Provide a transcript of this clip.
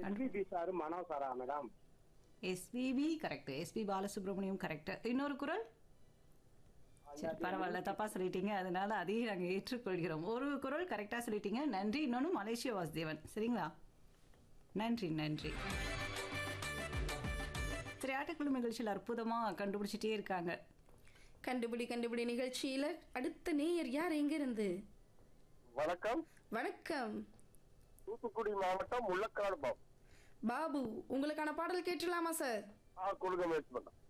SPB sir Mano சாரா madam SPB correct SP Balasubrahmanyam correct இன்னொரு குரல் சரி பரவாயில்ல தப்பா சொல்லிட்டீங்க அதனால அதையும் நாங்கள் ஏற்றுக்கொள்கிறோம் ஒரு குரல் கரெக்டாக சொல்லிட்டீங்க நன்றி இன்னொன்று மலேசியா வாசுதேவன் சரிங்களா நன்றி நன்றி சரி ஆட்டக்குழு நிகழ்ச்சியில் அற்புதமாக கண்டுபிடிச்சிட்டே இருக்காங்க கண்டுபிடி கண்டுபிடி நிகழ்ச்சியில அடுத்த நேயர் யார் எங்க இருந்து வணக்கம் வணக்கம் தூத்துக்குடி மாவட்டம் முள்ளக்காடு பாப் பாபு உங்களுக்கான பாடல் கேட்டுலாமா சார் ஆ கொடுக்க முயற்சி பண்ணேன்